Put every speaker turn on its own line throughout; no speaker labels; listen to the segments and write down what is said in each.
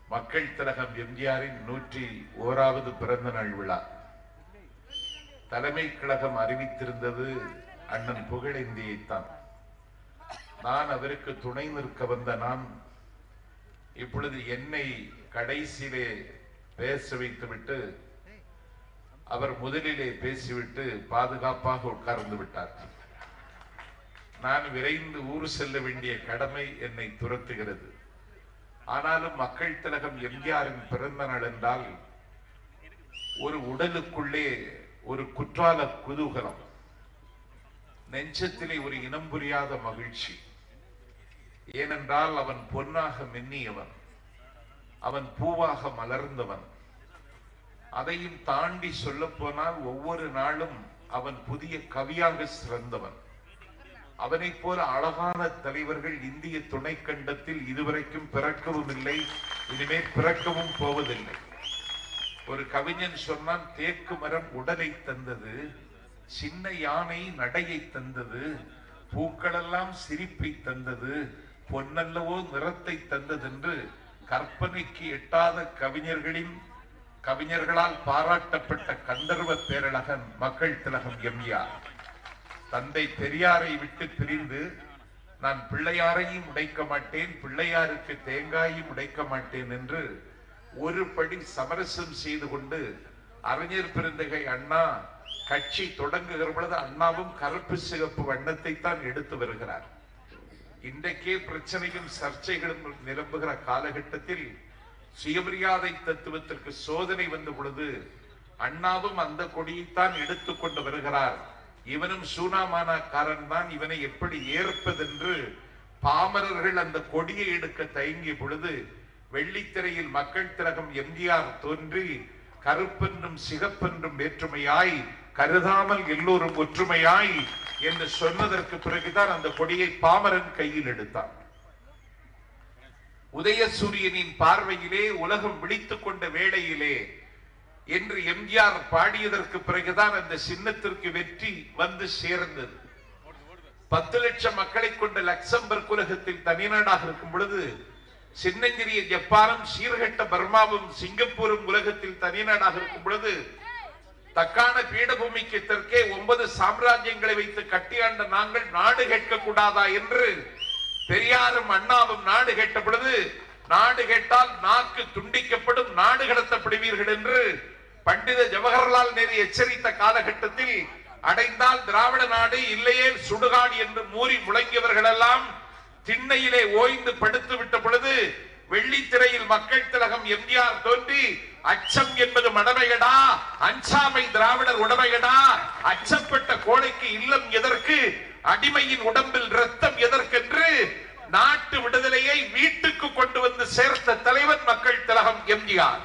மக்கள் திலகம் எம்ஜிஆரின் நூற்றி ஓராவது பிறந்த நாள் விழா தலைமை கழகம் அறிவித்திருந்தது அண்ணன் புகழேந்தியைத்தான் நான் அவருக்கு துணை நிற்க வந்த நான் இப்பொழுது என்னை கடைசியிலே பேச வைத்துவிட்டு அவர் முதலிலே பேசிவிட்டு பாதுகாப்பாக உட்கார்ந்து விட்டார் நான் விரைந்து ஊர் செல்ல வேண்டிய கடமை என்னை துரத்துகிறது ஆனாலும் மக்கள் திலகம் எம்ஜிஆரின் பிறந்த நாள் என்றால் ஒரு உடலுக்குள்ளே ஒரு குற்றால குதூகலம் நெஞ்சத்திலே ஒரு இனம் புரியாத மகிழ்ச்சி ஏனென்றால் அவன் பொன்னாக மென்னியவன் அவன் பூவாக மலர்ந்தவன் அதையும் தாண்டி சொல்ல போனால் ஒவ்வொரு நாளும் அவன் புதிய கவியாக சிறந்தவன் அவனைப் போல அழகான தலைவர்கள் இந்திய துணைக்கண்டத்தில் இதுவரைக்கும் பிறக்கவும் இல்லை இனிமேல் பிறக்கவும் போவதில்லை ஒரு கவிஞன் சொன்னான் தேக்கு மரம் உடலை தந்தது சின்ன யானை நடையை தந்தது பூக்களெல்லாம் சிரிப்பை தந்தது பொன்னல்லவோ நிறத்தை தந்ததென்று கற்பனைக்கு எட்டாத கவிஞர்களின் கவிஞர்களால் பாராட்டப்பட்ட கந்தர்வ பேரழகன் மக்கள் திலகம் எம்ஜிஆர் தந்தை பெரியாரை விட்டு பிரிந்து நான் பிள்ளையாரையும் உடைக்க மாட்டேன் பிள்ளையாருக்கு தேங்காயும் உடைக்க மாட்டேன் என்று ஒரு படி சமரசம் செய்து கொண்டு அறிஞர் பெருந்தகை அண்ணா கட்சி தொடங்குகிற பொழுது அண்ணாவும் கருப்பு சிகப்பு வண்ணத்தை தான் எடுத்து வருகிறார் இன்றைக்கே பிரச்சனையும் சர்ச்சைகளும் நிரம்புகிற காலகட்டத்தில் சுயமரியாதை தத்துவத்திற்கு சோதனை வந்த பொழுது அண்ணாவும் அந்த கொடியைத்தான் எடுத்துக்கொண்டு வருகிறார் இவனும் சூனாமானாக்காரன் தான் இவனை எப்படி ஏற்பதென்று பாமரர்கள் அந்த கொடியை எடுக்க தயங்கிய பொழுது வெள்ளித்திரையில் மக்கள் திலகம் எம்ஜிஆர் தோன்றி கருப்பென்றும் சிகப்பென்றும் வேற்றுமையாய் கருதாமல் எல்லோரும் ஒற்றுமையாய் என்று சொன்னதற்கு பிறகுதான் அந்த கொடியை பாமரன் கையில் எடுத்தான் உதயசூரியனின் பார்வையிலே உலகம் விழித்துக் கொண்ட வேளையிலே என்று எம்ஜிஆர் பாடியதற்கு பிறகுதான் அந்த சின்னத்திற்கு வெற்றி வந்து சேர்ந்தது பத்து லட்சம் மக்களை கொண்ட லக்சம்பர்க் உலகத்தில் தனிநாடாக இருக்கும் பொழுது சின்னஞ்சிறிய ஜப்பானும் சீர்கெட்ட பர்மாவும் சிங்கப்பூரும் உலகத்தில் தனிநாடாக இருக்கும் பொழுது தக்கான பீடபூமிக்கு தெற்கே ஒன்பது சாம்ராஜ்யங்களை வைத்து கட்டியாண்ட நாங்கள் நாடு கேட்க கூடாதா என்று பெரியாரும் அண்ணாவும் நாடு கேட்ட பொழுது நாடு கேட்டால் நாக்கு துண்டிக்கப்படும் நாடு கடத்தப்படுவீர்கள் என்று பண்டித ஜவஹர்லால் நேரு எச்சரித்த காலகட்டத்தில் அடைந்தால் திராவிட நாடு இல்லையே சுடுகாடு என்று மூறி முழங்கியவர்கள் எல்லாம் திண்ணையிலே ஓய்ந்து படுத்து விட்ட பொழுது வெள்ளித்திரையில் மக்கள் திலகம் எம்ஜிஆர் தோன்றி அச்சம் என்பது மடமையடா அஞ்சாமை திராவிடர் உடமையடா அச்சப்பட்ட கோழைக்கு இல்லம் எதற்கு அடிமையின் உடம்பில் ரத்தம் எதற்கென்று நாட்டு விடுதலையை வீட்டுக்கு கொண்டு வந்து சேர்த்த தலைவன் மக்கள் திலகம் எம்ஜிஆர்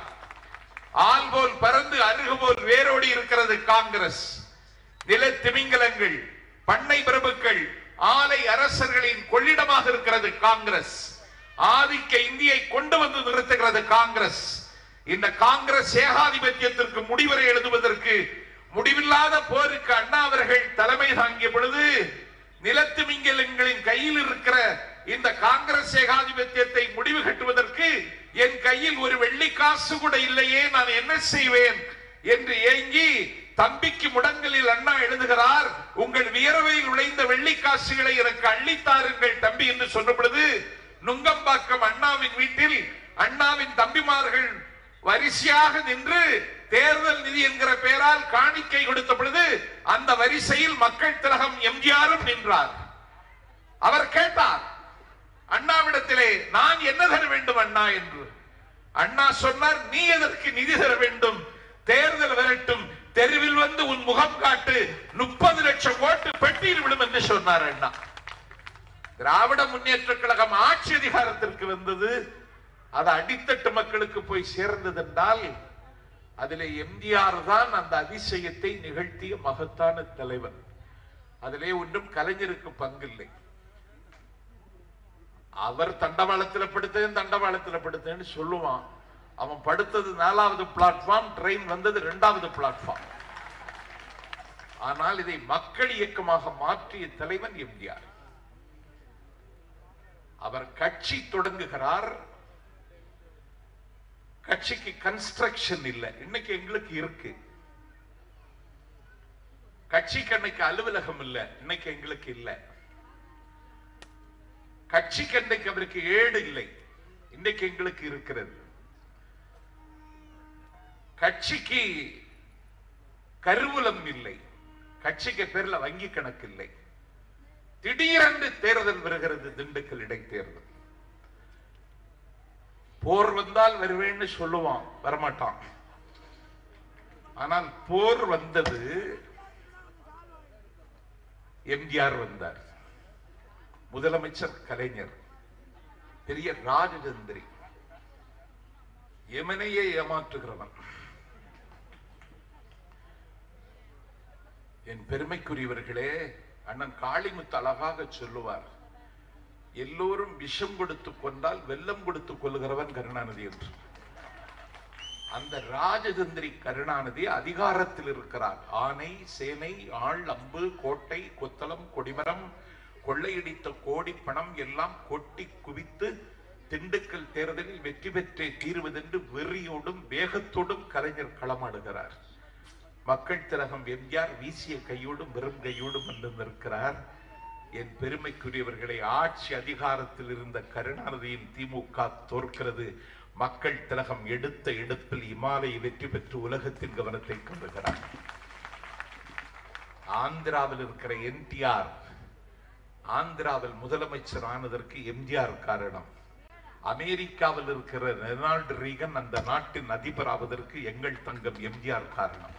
ஆள் போல் பறந்து அருகு போல் வேரோடி இருக்கிறது காங்கிரஸ் நிலத்திமிங்கலங்கள் பண்ணை பிரபுக்கள் ஆலை அரசர்களின் கொள்ளிடமாக இருக்கிறது காங்கிரஸ் ஆதிக்க இந்தியை கொண்டு வந்து நிறுத்துகிறது காங்கிரஸ் இந்த காங்கிரஸ் ஏகாதிபத்தியத்திற்கு முடிவுரை எழுதுவதற்கு முடிவில்லாத போருக்கு அண்ணா அவர்கள் தலைமை தாங்கிய பொழுது நிலத்திமிங்கலங்களின் கையில் இருக்கிற இந்த காங்கிரஸ் ஏகாதிபத்தியத்தை முடிவு கட்டுவதற்கு என் கையில் ஒரு வெள்ளி காசு கூட இல்லையே நான் என்ன செய்வேன் என்று ஏங்கி தம்பிக்கு முடங்கலில் அண்ணா எழுதுகிறார் உங்கள் வியர்வையில் உழைந்த வெள்ளி காசுகளை எனக்கு அள்ளித்தாருங்கள் தம்பி என்று சொன்ன பொழுது நுங்கம்பாக்கம் அண்ணாவின் வீட்டில் அண்ணாவின் தம்பிமார்கள் வரிசையாக நின்று தேர்தல் நிதி என்கிற பெயரால் காணிக்கை கொடுத்த பொழுது அந்த வரிசையில் மக்கள் திலகம் எம்ஜிஆரும் நின்றார் அவர் கேட்டார் அண்ணாவிடத்திலே நான் என்ன தர வேண்டும் அண்ணா என்று அண்ணா சொன்னார் நீ எதற்கு நிதி தர வேண்டும் தேர்தல் வரட்டும் தெருவில் வந்து உன் முகம் காட்டு முப்பது லட்சம் ஓட்டு பெட்டியில் விடும் என்று சொன்னார் அண்ணா திராவிட முன்னேற்ற கழகம் ஆட்சி அதிகாரத்திற்கு வந்தது அது அடித்தட்டு மக்களுக்கு போய் சேர்ந்தது என்றால் அதிலே எம்ஜிஆர் தான் அந்த அதிசயத்தை நிகழ்த்திய மகத்தான தலைவன் அதிலே ஒன்றும் கலைஞருக்கு பங்கில்லை அவர் தண்டவாளத்துல படுத்தேன் தண்டவாளத்துல படுத்தேன்னு சொல்லுவான் அவன் படுத்தது நாலாவது பிளாட்ஃபார்ம் ட்ரெயின் வந்தது இரண்டாவது பிளாட்ஃபார்ம் ஆனால் இதை மக்கள் இயக்கமாக மாற்றிய தலைவன் எம்ஜிஆர் அவர் கட்சி தொடங்குகிறார் கட்சிக்கு கன்ஸ்ட்ரக்ஷன் இல்ல இன்னைக்கு எங்களுக்கு இருக்கு கட்சிக்கு அன்னைக்கு அலுவலகம் இல்ல இன்னைக்கு எங்களுக்கு இல்ல கட்சிக்கு அன்னைக்கு அவருக்கு ஏடு இல்லை இன்னைக்கு எங்களுக்கு இருக்கிறது கட்சிக்கு கருவூலம் இல்லை கட்சிக்கு பேர்ல வங்கி கணக்கு இல்லை திடீரென்று தேர்தல் வருகிறது திண்டுக்கல் இடைத்தேர்தல் போர் வந்தால் வருவேன்னு சொல்லுவான் வரமாட்டான் ஆனால் போர் வந்தது எம்ஜிஆர் வந்தார் முதலமைச்சர் கலைஞர் பெரிய ராஜதந்திரி எமனையே ஏமாற்றுகிறவன் என் பெருமைக்குரியவர்களே அண்ணன் காளிமுத்து அழகாக சொல்லுவார் எல்லோரும் விஷம் கொடுத்து கொண்டால் வெல்லம் கொடுத்து கொள்கிறவன் கருணாநிதி என்று அந்த ராஜதந்திரி கருணாநிதி அதிகாரத்தில் இருக்கிறார் ஆனை சேனை ஆள் அம்பு கோட்டை கொத்தளம் கொடிமரம் கொள்ளையடித்த கோடி பணம் எல்லாம் கொட்டி குவித்து திண்டுக்கல் தேர்தலில் வெற்றி பெற்றே தீர்வதென்று வெறியோடும் வேகத்தோடும் கலைஞர் களமாடுகிறார் மக்கள் திலகம் எம்ஜிஆர் வீசிய கையோடும் வெறும் கையோடும் வந்து நிற்கிறார் என் பெருமைக்குரியவர்களை ஆட்சி அதிகாரத்தில் இருந்த கருணாநிதியின் திமுக தோற்கிறது மக்கள் திலகம் எடுத்த எடுப்பில் இமாலய வெற்றி பெற்று உலகத்தின் கவனத்தை கொள்ளுகிறார் ஆந்திராவில் இருக்கிற என்டிஆர் ஆந்திராவில் முதலமைச்சர் ஆனதற்கு எம்ஜிஆர் காரணம் அமெரிக்காவில் இருக்கிற ரெனால்டு ரீகன் அந்த நாட்டின் அதிபராவதற்கு எங்கள் தங்கம் எம்ஜிஆர் காரணம்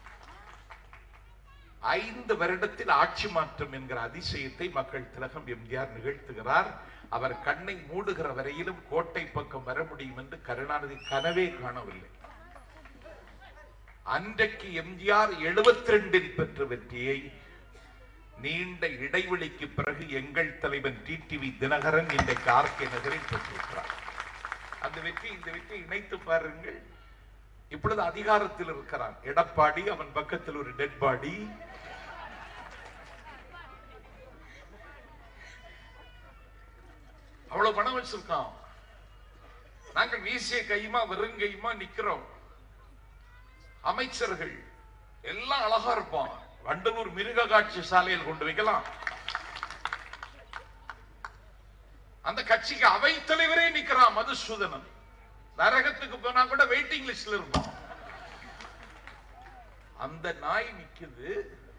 ஐந்து வருடத்தில் ஆட்சி மாற்றம் என்கிற அதிசயத்தை மக்கள் திலகம் எம்ஜிஆர் நிகழ்த்துகிறார் அவர் கண்ணை மூடுகிற வரையிலும் கோட்டை பக்கம் வர முடியும் என்று கருணாநிதி கனவே காணவில்லை அன்றைக்கு எம்ஜிஆர் எழுபத்தி ரெண்டில் பெற்ற வெற்றியை நீண்ட இடைவெளிக்கு பிறகு எங்கள் தலைவன் டிடிவி தினகரன் இன்றைக்கு ஆர்கே நகரில் பெற்றிருக்கிறார் அந்த வெற்றி இந்த வெற்றி இணைத்து பாருங்கள் இப்பொழுது அதிகாரத்தில் இருக்கிறான் எடப்பாடி அவன் பக்கத்தில் ஒரு டெட் பாடி அவ்வளவு பணம் வச்சிருக்கான் நாங்கள் வீசிய கையுமா வெறும் கையுமா நிக்கிறோம் அமைச்சர்கள் எல்லாம் அழகா இருப்பான் வண்டலூர் மிருக காட்சி சாலையில் கொண்டு வைக்கலாம் அந்த கட்சிக்கு அவை தலைவரே நிக்கிறான் மதுசூதனன் நரகத்துக்கு போனா கூட வெயிட்டிங் லிஸ்ட்ல இருப்பான் அந்த நாய் நிக்குது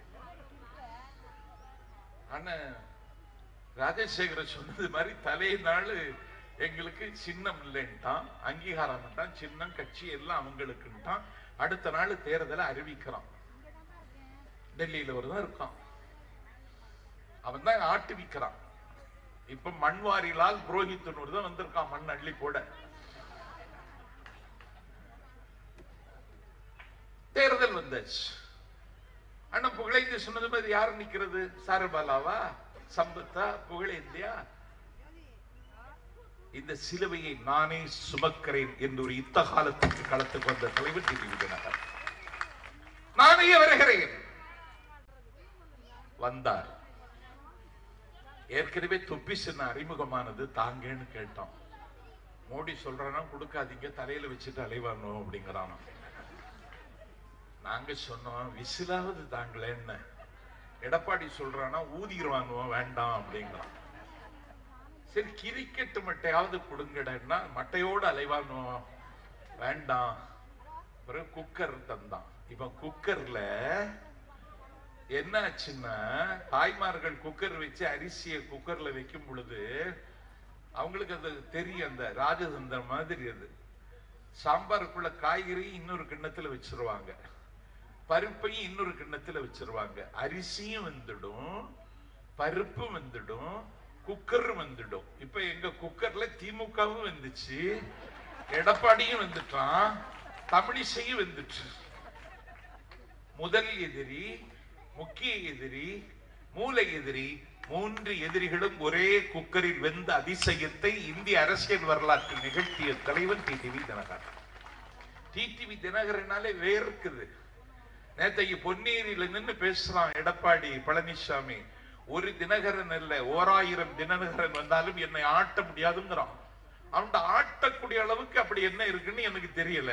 ஆனா ராஜசேகர சொன்னது மாதிரி தலை நாள் எங்களுக்கு சின்னம் இல்லைன்ட்டான் அங்கீகாரம் பண்ணிட்டான் சின்னம் கட்சி எல்லாம் அவங்களுக்குன்ட்டான் அடுத்த நாள் தேர்தலை அறிவிக்கிறான் டெல்லியில ஒரு தான் இருக்கான் அவன் தான் ஆட்டுவிக்கிறான் இப்ப மண்வாரிலால் புரோஹித்தன் ஒரு தான் வந்திருக்கான் மண் அள்ளி போட தேர்தல் வந்தாச்சு அண்ணன் புகழேந்தி சொன்னது மாதிரி யாரு நிக்கிறது சாரபாலாவா சம்பத்தா புகழேந்தியா இந்த சிலுவையை நானே சுமக்கிறேன் என்று ஒரு யுத்த காலத்துக்கு களத்துக்கு வந்த தலைவர் டிவி விஜயநகர் நானே வருகிறேன் வந்தார் ஏற்கனவே தொப்பி சின்ன அறிமுகமானது தாங்கன்னு கேட்டோம் மோடி சொல்றானா கொடுக்காதீங்க தலையில வச்சுட்டு அலைவானோ அப்படிங்கிறானா நாங்க சொன்னோம் விசிலாவது தாங்களேன்னு எடப்பாடி சொல்றானா ஊதிடுவாங்க வேண்டாம் அப்படிங்கிறான் சரி கிரிக்கெட் மட்டையாவது கொடுங்கடன்னா மட்டையோடு அலைவானோ வேண்டாம் பிறகு குக்கர் தந்தான் இவன் குக்கர்ல என்ன ஆச்சுன்னா தாய்மார்கள் குக்கர் வச்சு அரிசியை குக்கர்ல வைக்கும் பொழுது அவங்களுக்கு அது தெரியும் அந்த ராஜதந்திரம் மாதிரி அது சாம்பாருக்குள்ள காய்கறி இன்னொரு கிண்ணத்துல வச்சிருவாங்க பருப்பையும் இன்னொரு கிண்ணத்துல வச்சிருவாங்க அரிசியும் வெந்துடும் பருப்பும் வெந்துடும் குக்கரும் வந்துடும் இப்ப எங்க குக்கர்ல திமுகவும் வந்துச்சு எடப்பாடியும் வந்துட்டான் தமிழிசையும் வந்துச்சு முதல் எதிரி முக்கிய எதிரி மூல எதிரி மூன்று எதிரிகளும் ஒரே குக்கரில் வெந்த அதிசயத்தை இந்திய அரசியல் வரலாற்றில் நிகழ்த்திய தலைவன் டிடிவி தினகரன் டிடிவி தினகரனாலே வேர்க்குது நேத்தைக்கு பொன்னேரியில நின்னு பேசுறான் எடப்பாடி பழனிசாமி ஒரு தினகரன் இல்ல ஓராயிரம் தினகரன் வந்தாலும் என்னை ஆட்ட முடியாதுங்கிறான் அவன்கிட்ட ஆட்டக்கூடிய அளவுக்கு அப்படி என்ன இருக்குன்னு எனக்கு தெரியல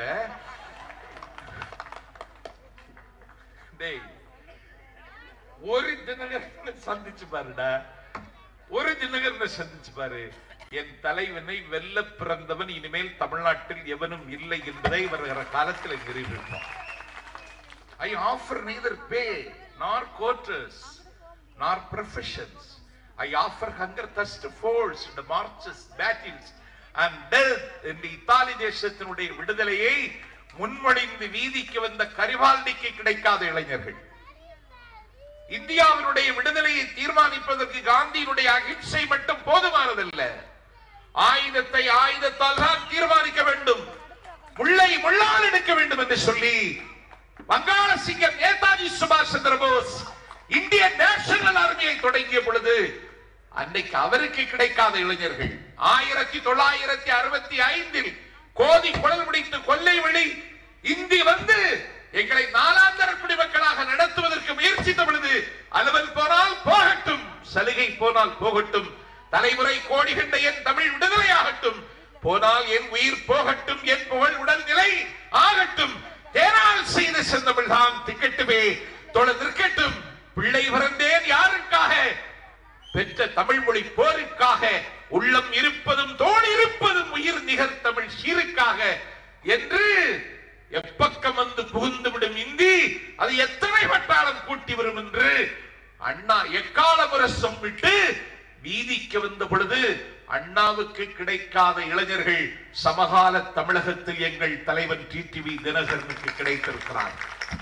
டேய் ஒரு தினகரனை சந்திச்சு பாருடா ஒரு தினகரனை சந்திச்சு பாரு என் தலைவனை வெல்ல பிறந்தவன் இனிமேல் தமிழ்நாட்டில் எவனும் இல்லை என்பதை வருகிற காலத்தில் நிரூபிப்போம் I offer neither pay nor quarters nor professions. I offer hunger, thirst, force, the marches, battles and death என்று இத்தாலி தேசத்தினுடைய விடுதலையை முன்மொழிந்து வீதிக்கு வந்த கரிவால்டிக்கு கிடைக்காத இளைஞர்கள் இந்தியாவினுடைய விடுதலையை தீர்மானிப்பதற்கு காந்தியினுடைய அகிம்சை மட்டும் போதுமானதல்ல ஆயுதத்தை ஆயுதத்தால் தான் தீர்மானிக்க வேண்டும் முள்ளை முள்ளால் எடுக்க வேண்டும் என்று சொல்லி வங்காள சிங்கம் நேதாஜி சுபாஷ் சந்திர போஸ் இந்திய நேஷனல் ஆர்மியை தொடங்கிய பொழுது அன்னைக்கு அவருக்கு கிடைக்காத இளைஞர்கள் ஆயிரத்தி தொள்ளாயிரத்தி அறுபத்தி ஐந்தில் கோதி குழல் முடித்து கொல்லை வழி இந்தி வந்து எங்களை நாலாந்தர குடிமக்களாக நடத்துவதற்கு முயற்சித்த பொழுது அலுவல் போனால் போகட்டும் சலுகை போனால் போகட்டும் தலைமுறை கோடி கண்ட என் தமிழ் விடுதலையாகட்டும் போனால் என் உயிர் போகட்டும் என் புகழ் உடல் நிலை ஆகட்டும் தேனால் செய்த செந்தமிழ் தான் திக்கட்டுமே தொழ நிற்கட்டும் பிள்ளை பிறந்தேன் யாருக்காக பெற்ற தமிழ் மொழி போருக்காக உள்ளம் இருப்பதும் தோல் இருப்பதும் உயிர் நிகர் தமிழ் சீருக்காக என்று எப்பக்கம் வந்து புகுந்து விடும் இந்தி அது எத்தனை வட்டாரம் கூட்டி வரும் என்று அண்ணா எக்கால முரசம் விட்டு வீதிக்கு வந்த பொழுது அண்ணாவுக்கு கிடைக்காத இளைஞர்கள் சமகால தமிழகத்தில் எங்கள் தலைவன் டிடிவி தினகரனுக்கு கிடைத்திருக்கிறார்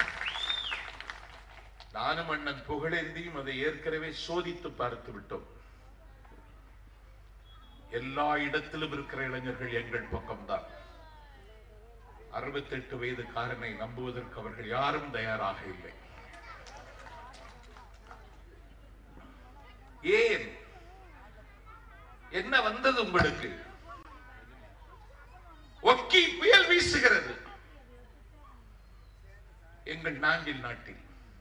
நானும் அண்ணன் புகழேந்தியும் அதை ஏற்கனவே சோதித்து பார்த்து விட்டோம் எல்லா இடத்திலும் இருக்கிற இளைஞர்கள் எங்கள் பக்கம்தான் அறுபத்தெட்டு வயது காரனை நம்புவதற்கு அவர்கள் யாரும் தயாராக இல்லை ஏன் என்ன வந்தது உங்களுக்கு ஒக்கி புயல் வீசுகிறது எங்கள் நாஞ்சில் நாட்டில்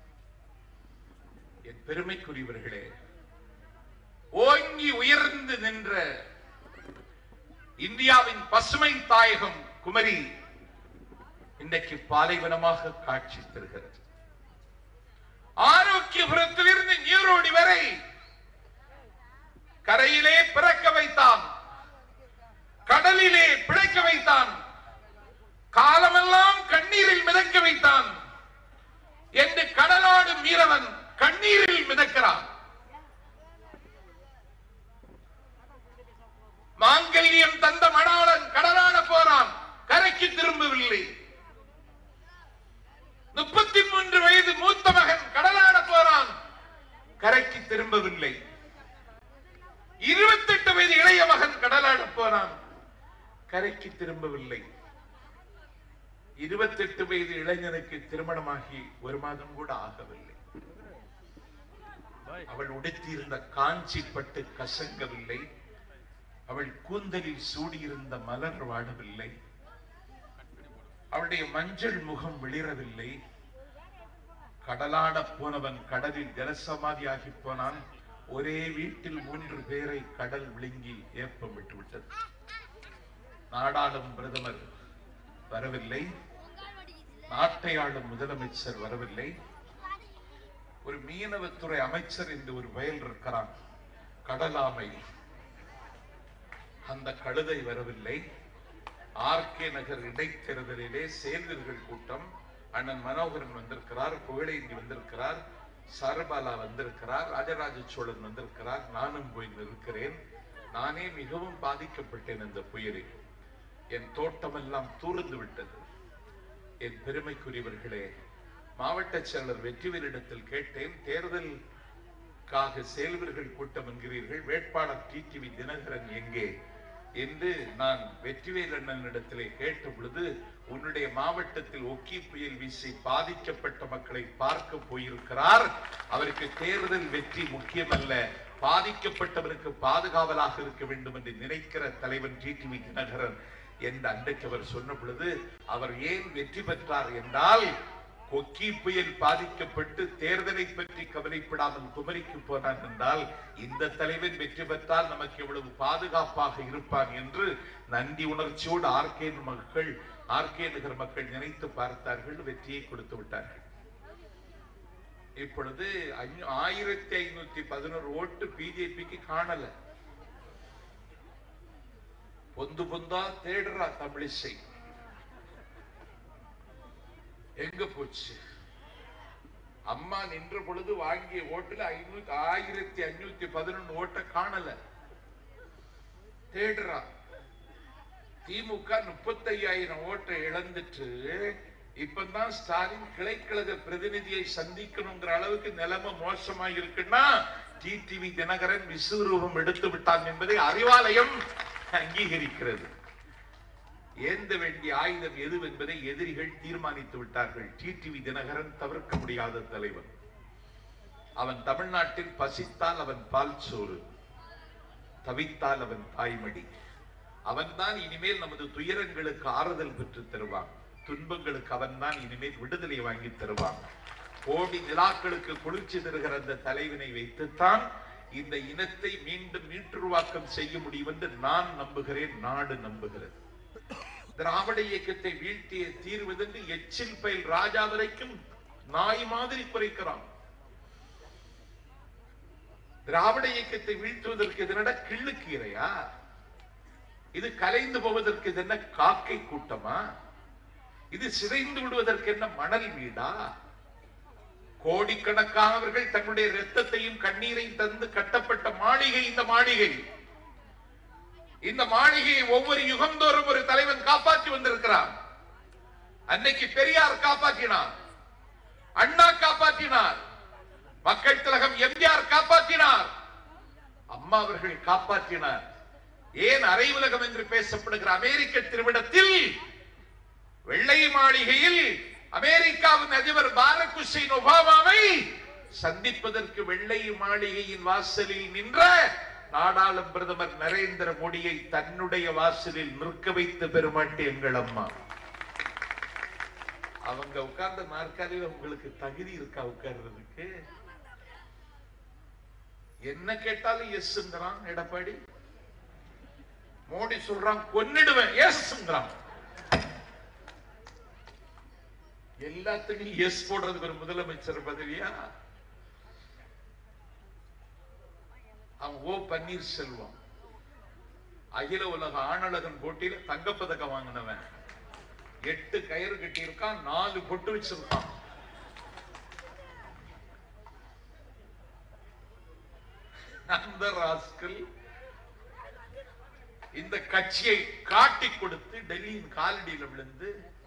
என் பெருமைக்குரியவர்களே ஓங்கி உயர்ந்து நின்ற இந்தியாவின் பசுமை தாயகம் குமரி இன்றைக்கு பாலைவனமாக காட்சி தருகிறது ஆரோக்கியபுரத்திலிருந்து நீரோடி வரை கரையிலே பிறக்க வைத்தான் கடலிலே பிழைக்க வைத்தான் காலமெல்லாம் கண்ணீரில் மிதக்க வைத்தான் என்று கடலாடும் வீரவன் கண்ணீரில் மிதக்கிறான் மாங்கல்யம் தந்த மணாளன் கடலாட போறான் கரைக்கு திரும்பவில்லை முப்பத்தி மூன்று வயது மூத்த மகன் கடலாட போறான் கரைக்கு திரும்பவில்லை இருபத்தெட்டு வயது இளைய மகன் கடலாட போறான் கரைக்கு திரும்பவில்லை இருபத்தெட்டு வயது இளைஞனுக்கு திருமணமாகி ஒரு மாதம் கூட ஆகவில்லை அவள் உடுத்தியிருந்த காஞ்சி பட்டு கசங்கவில்லை அவள் கூந்தலில் சூடியிருந்த மலர் வாடவில்லை அவளுடைய மஞ்சள் முகம் விளிரவில்லை கடலாட போனவன் கடலில் ஜலசமாதியாகி போனான் ஒரே வீட்டில் மூன்று பேரை கடல் விழுங்கி ஏப்பம் விட்டு விட்டது நாடாளும் பிரதமர் வரவில்லை நாட்டை ஆளும் முதலமைச்சர் வரவில்லை ஒரு மீனவத்துறை அமைச்சர் என்று ஒரு வயல் இருக்கிறான் கடலாமை அந்த கழுதை வரவில்லை ஆர்கே நகர் இடைத்தேர்தலிலே சேர்ந்தர்கள் கூட்டம் அண்ணன் மனோகரன் வந்திருக்கிறார் புகழேந்தி வந்திருக்கிறார் சாரபாலா வந்திருக்கிறார் ராஜராஜ சோழன் வந்திருக்கிறார் நானும் போய் நிற்கிறேன் நானே மிகவும் பாதிக்கப்பட்டேன் இந்த புயலில் என் தோட்டமெல்லாம் தூர்ந்து விட்டது என் பெருமைக்குரியவர்களே மாவட்ட செயலர் வெற்றிவேலிடத்தில் கேட்டேன் தேர்தலுக்காக செயல்வர்கள் கூட்டம் என்கிறீர்கள் வேட்பாளர் டிடிவி தினகரன் எங்கே என்று நான் வெற்றிவேல் அண்ணனிடத்திலே கேட்ட பொழுது உன்னுடைய மாவட்டத்தில் ஒக்கி புயல் வீசி பாதிக்கப்பட்ட மக்களை பார்க்க போயிருக்கிறார் அவருக்கு தேர்தல் வெற்றி முக்கியமல்ல பாதிக்கப்பட்டவருக்கு பாதுகாவலாக இருக்க வேண்டும் என்று நினைக்கிற தலைவன் டிடிவி தினகரன் என்று அன்றைக்கு அவர் சொன்ன பொழுது அவர் ஏன் வெற்றி பெற்றார் என்றால் கொக்கி புயல் பாதிக்கப்பட்டு தேர்தலை பற்றி கவலைப்படாமல் குமரிக்கு போனான் என்றால் இந்த தலைவன் வெற்றி பெற்றால் நமக்கு எவ்வளவு பாதுகாப்பாக இருப்பான் என்று நன்றி உணர்ச்சியோடு ஆர்கே மக்கள் ஆர்கே நகர் மக்கள் நினைத்து பார்த்தார்கள் வெற்றியை கொடுத்து விட்டார்கள் இப்பொழுது ஐநூ- ஆயிரத்தி ஐநூத்தி பதினோரு ஓட்டு பிஜேபிக்கு காணல பொந்து பொந்தா தேடுறா தமிழிசை எங்க போச்சு அம்மா நின்ற பொழுது வாங்கிய ஓட்டுல ஐநூத்தி ஆயிரத்தி ஐநூத்தி பதினொன்னு ஓட்ட காணல தேடுறா திமுக முப்பத்தையாயிரம் ஓட்டை இழந்துட்டு இப்பதான் ஸ்டாலின் கிளைக்கழக பிரதிநிதியை சந்திக்கணுங்கிற அளவுக்கு நிலைமை மோசமா இருக்குன்னா டிடிவி தினகரன் விஸ்வரூபம் எடுத்து விட்டான் என்பதை அறிவாலயம் அங்கீகரிக்கிறது ஏந்த வேண்டிய ஆயுதம் எது என்பதை எதிரிகள் தீர்மானித்து விட்டார்கள் டிடிவி தினகரன் தவிர்க்க முடியாத தலைவன் அவன் தமிழ்நாட்டில் பசித்தால் அவன் பால் சோறு தவித்தால் அவன் தாய்மடி அவன்தான் இனிமேல் நமது துயரங்களுக்கு ஆறுதல் பெற்று தருவான் துன்பங்களுக்கு அவன்தான் இனிமேல் விடுதலை வாங்கி தருவான் கோடி நிலாக்களுக்கு குளிர்ச்சி தருகிற அந்த தலைவனை வைத்துத்தான் இந்த இனத்தை மீண்டும் மீட்டுருவாக்கம் செய்ய முடியும் என்று நான் நம்புகிறேன் நாடு நம்புகிறது திராவிட இயக்கத்தை வீழ்த்திய தீர்வதென்று எச்சில் பயில் ராஜா வரைக்கும் நாய் மாதிரி குறைக்கிறான் திராவிட இயக்கத்தை வீழ்த்துவதற்கு இது நட கிள்ளுக்கீரையா இது கலைந்து போவதற்கு இது என்ன காக்கை கூட்டமா இது சிதைந்து விடுவதற்கு என்ன மணல் வீடா கோடிக்கணக்கானவர்கள் தங்களுடைய இரத்தத்தையும் கண்ணீரையும் தந்து கட்டப்பட்ட மாளிகை இந்த மாளிகை இந்த மாளிகையை ஒவ்வொரு யுகந்தோறும் ஒரு தலைவன் காப்பாற்றி வந்திருக்கிறான் அன்னைக்கு பெரியார் காப்பாற்றினார் அண்ணா காப்பாற்றினார் மக்கள் திலகம் எம்ஜிஆர் காப்பாற்றினார் அம்மா அவர்கள் காப்பாற்றினார் ஏன் அரை உலகம் என்று பேசப்படுகிற அமெரிக்க திருவிடத்தில் வெள்ளை மாளிகையில் அமெரிக்காவின் அதிபர் பாரக் ஹுசைன் ஒபாமாவை சந்திப்பதற்கு வெள்ளை மாளிகையின் வாசலில் நின்ற நாடாளும் பிரதமர் நரேந்திர மோடியை தன்னுடைய வாசலில் நிற்க வைத்த பெருமாட்டி எங்கள் அம்மா அவங்க உட்கார்ந்த நாற்காலியில் உங்களுக்கு தகுதி இருக்கா உட்கார்றதுக்கு என்ன கேட்டாலும் எஸ்ங்கிறான் எடப்பாடி மோடி சொல்றான் கொன்னிடுவேன் எஸ்ங்கிறான் எல்லாத்துக்கும் எஸ் போடுறதுக்கு ஒரு முதலமைச்சர் பதவியா அவன் ஓ பன்னீர்செல்வம் அகில உலக ஆணழகன் போட்டியில தங்கப்பதக்கம் வாங்கினவன் எட்டு கயிறு கட்டியிருக்கான் நாலு பொட்டு வச்சிருக்கான் அந்த ராஸ்கல் இந்த கட்சியை காட்டி கொடுத்து டெல்லியின் காலடியில விழுந்து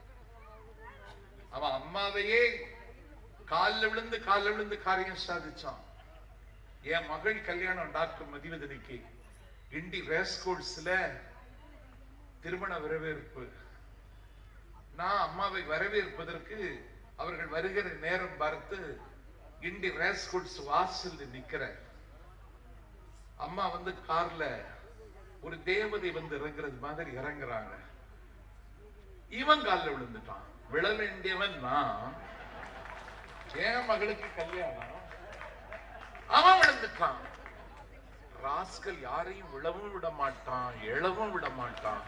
அவன் அம்மாவையே காலில் விழுந்து காலில் விழுந்து காரியம் சாதிச்சான் என் மகள் கல்யாணம் டாக்டர் மதிவதனிக்கு கிண்டி ரேஸ்கோட்ஸ்ல திருமண வரவேற்பு நான் அம்மாவை வரவேற்பதற்கு அவர்கள் வருகிற நேரம் பார்த்து கிண்டி ரேஸ்கோட்ஸ் வாசல் நிக்கிறேன் அம்மா வந்து கார்ல ஒரு தேவதை வந்து இறங்குறது மாதிரி இறங்குறாங்க இவன் காலில் விழுந்துட்டான் விழ வேண்டியவன் நான் என் மகளுக்கு கல்யாணம் அவன் விழுந்துட்டான் ராஸ்கல் யாரையும் விழவும் விட மாட்டான் எழவும் விட மாட்டான்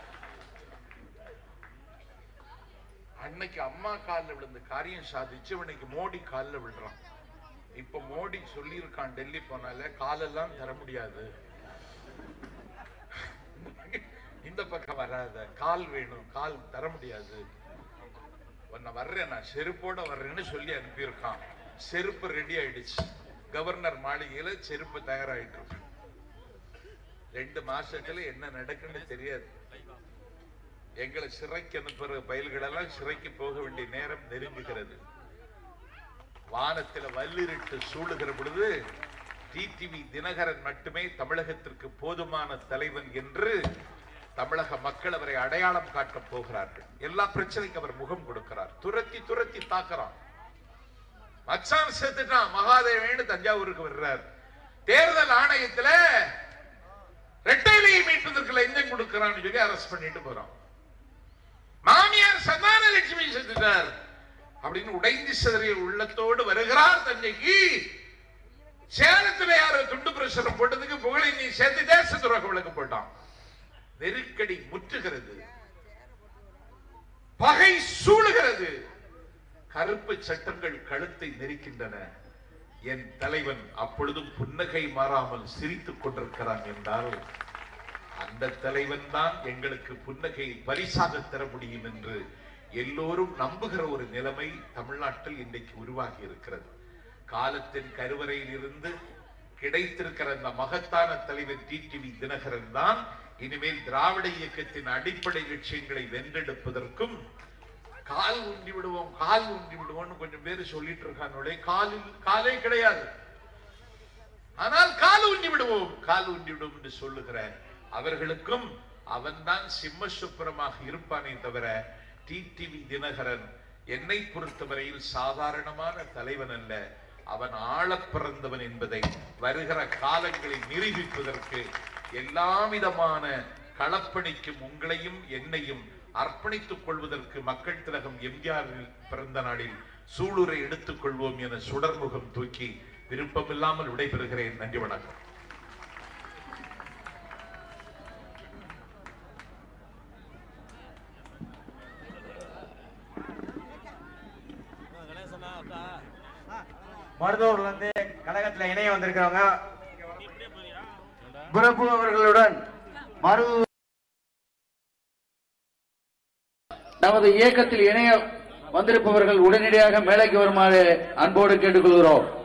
அன்னைக்கு அம்மா காலில் விழுந்து காரியம் சாதிச்சு இன்னைக்கு மோடி காலில் விழுறான் இப்ப மோடி சொல்லியிருக்கான் டெல்லி போனால காலெல்லாம் தர முடியாது இந்த பக்கம் வராத கால் வேணும் கால் தர முடியாது உன்னை வர்றேன் நான் செருப்போட வர்றேன்னு சொல்லி அனுப்பியிருக்கான் செருப்பு ரெடி ஆயிடுச்சு கவர்னர் மாளிகையில செருப்பு தயாராயிட்டு இருக்கு. ரெண்டு மாசத்துல என்ன நடக்குன்னு தெரியாது எங்களை சிறைக்கு அனுப்புற பயல்களெல்லாம் சிறைக்கு போக வேண்டிய நேரம் நெருங்குகிறது வானத்துல வல்லிருட்டு சூழுகிற பொழுது டிடிவி தினகரன் மட்டுமே தமிழகத்திற்கு போதுமான தலைவன் என்று தமிழக மக்கள் அவரை அடையாளம் காட்டப் போகிறார்கள் எல்லா பிரச்சனைக்கும் அவர் முகம் கொடுக்கிறார் துரத்தி துரத்தி தாக்குறான் மச்சான் செத்துட்டான் மகாதேவன் தஞ்சாவூருக்கு வர்றார் தேர்தல் ஆணையத்துல ரெட்டைலையை மீட்பதற்கு லஞ்சம் கொடுக்கிறான்னு சொல்லி அரெஸ்ட் பண்ணிட்டு போறான் மாமியார் சந்தான லட்சுமி செத்துட்டார் அப்படின்னு உடைந்து சிதறிய உள்ளத்தோடு வருகிறார் தஞ்சைக்கு சேலத்துல யாரோ துண்டு பிரசுரம் போட்டதுக்கு புகழை நீ சேர்த்து தேச துரோக விளக்கு போட்டான் நெருக்கடி முற்றுகிறது பகை சூழுகிறது கருப்பு சட்டங்கள் கழுத்தை நெரிக்கின்றன என் தலைவன் அப்பொழுதும் புன்னகை மாறாமல் சிரித்துக் கொண்டிருக்கிறான் என்றால் அந்த தலைவன் தான் எங்களுக்கு புன்னகை பரிசாக தர முடியும் என்று எல்லோரும் நம்புகிற ஒரு நிலைமை தமிழ்நாட்டில் இன்றைக்கு உருவாகி இருக்கிறது காலத்தின் கருவறையில் இருந்து கிடைத்திருக்கிற அந்த மகத்தான தலைவர் டிடிவி தினகரன் தான் இனிமேல் திராவிட இயக்கத்தின் அடிப்படை லட்சியங்களை வென்றெடுப்பதற்கும் கால் ஊன்றி விடுவோம் கால் ஊன்றி விடுவோம்னு கொஞ்சம் பேர் சொல்லிட்டு இருக்காங்களே காலில் காலே கிடையாது ஆனால் கால் ஊன்றி விடுவோம் கால் ஊன்றி விடுவோம் என்று சொல்லுகிற அவர்களுக்கும் அவன்தான் சிம்ம சுப்பிரமாக இருப்பானே தவிர டிடிவி தினகரன் என்னை பொறுத்தவரையில் சாதாரணமான தலைவன் அல்ல அவன் ஆளப் பிறந்தவன் என்பதை வருகிற காலங்களில் நிரூபிப்பதற்கு எல்லா விதமான களப்பணிக்கும் உங்களையும் என்னையும் அர்ப்பணித்துக் கொள்வதற்கு மக்கள் திலகம் எம்ஜிஆர் பிறந்த நாளில் சூளுரை எடுத்துக் கொள்வோம் என சுடர்முகம் தூக்கி விருப்பமில்லாமல் விடைபெறுகிறேன் நன்றி வணக்கம்
மருதூர்ல இருந்து கழகத்துல இணைய வந்திருக்கிறவங்க பிரபு அவர்களுடன் மருதூர்
நமது இயக்கத்தில் இணைய வந்திருப்பவர்கள் உடனடியாக மேலைக்கு வருமாறு அன்போடு கேட்டுக்கொள்கிறோம்